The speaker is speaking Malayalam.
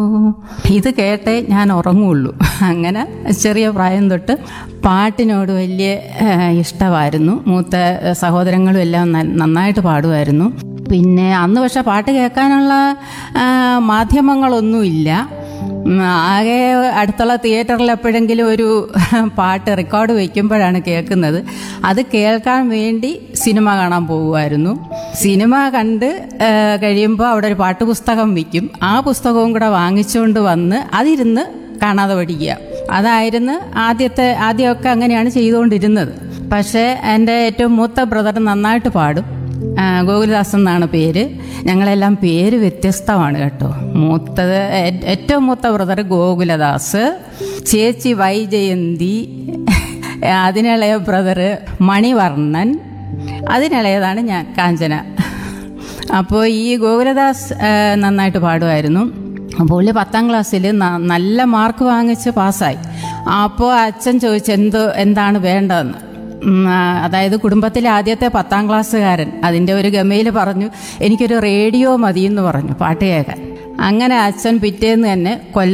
ഇത് കേട്ടേ ഞാൻ ഉറങ്ങുള്ളൂ അങ്ങനെ ചെറിയ പ്രായം തൊട്ട് പാട്ടിനോട് വലിയ ഏഹ്, ഇഷ്ടമായിരുന്നു മൂത്ത സഹോദരങ്ങളും എല്ലാം ന- നന്നായിട്ട് പാടുമായിരുന്നു പിന്നെ അന്ന് പക്ഷെ പാട്ട് കേൾക്കാനുള്ള ആ, മാധ്യമങ്ങളൊന്നുമില്ല ഉം, ആകെ അടുത്തുള്ള തിയേറ്ററിൽ എപ്പോഴെങ്കിലും ഒരു പാട്ട് റെക്കോർഡ് വയ്ക്കുമ്പോഴാണ് കേൾക്കുന്നത് അത് കേൾക്കാൻ വേണ്ടി സിനിമ കാണാൻ പോകുമായിരുന്നു സിനിമ കണ്ട് കഴിയുമ്പോൾ അവിടെ ഒരു പാട്ട് പുസ്തകം വിൽക്കും ആ പുസ്തകവും കൂടെ വാങ്ങിച്ചുകൊണ്ട് വന്ന് അതിരുന്ന് കാണാതെ പഠിക്കുക അതായിരുന്നു ആദ്യത്തെ ആദ്യമൊക്കെ അങ്ങനെയാണ് ചെയ്തുകൊണ്ടിരുന്നത് പക്ഷേ എൻ്റെ ഏറ്റവും മൂത്ത ബ്രദർ നന്നായിട്ട് പാടും ആ, ഗോകുലദാസ് എന്നാണ് പേര് ഞങ്ങളെല്ലാം പേര് വ്യത്യസ്തമാണ് കേട്ടോ മൂത്തത് ഏ- ഏറ്റവും മൂത്ത ബ്രദർ ഗോകുലദാസ് ചേച്ചി വൈജയന്തി അതിനിളയ ബ്രദർ മണിവർണ്ണൻ അതിനിളയതാണ് ഞാൻ കാഞ്ചന അപ്പോൾ ഈ ഗോകുലദാസ് ആ, നന്നായിട്ട് പാടുമായിരുന്നു അപ്പോൾ പുള്ളി പത്താം ക്ലാസ്സിൽ നല്ല മാർക്ക് വാങ്ങിച്ച് പാസ്സായി അപ്പോൾ അച്ഛൻ ചോദിച്ചു എന്തോ എന്താണ് വേണ്ടതെന്ന് ഉം, ആ, അതായത് കുടുംബത്തിലെ ആദ്യത്തെ പത്താം ക്ലാസ്സുകാരൻ അതിൻ്റെ ഒരു ഗമയിൽ പറഞ്ഞു എനിക്കൊരു റേഡിയോ മതി എന്ന് പറഞ്ഞു പാട്ട് കേൾക്കാൻ അങ്ങനെ അച്ഛൻ പിറ്റേന്ന് തന്നെ കൊല്ലം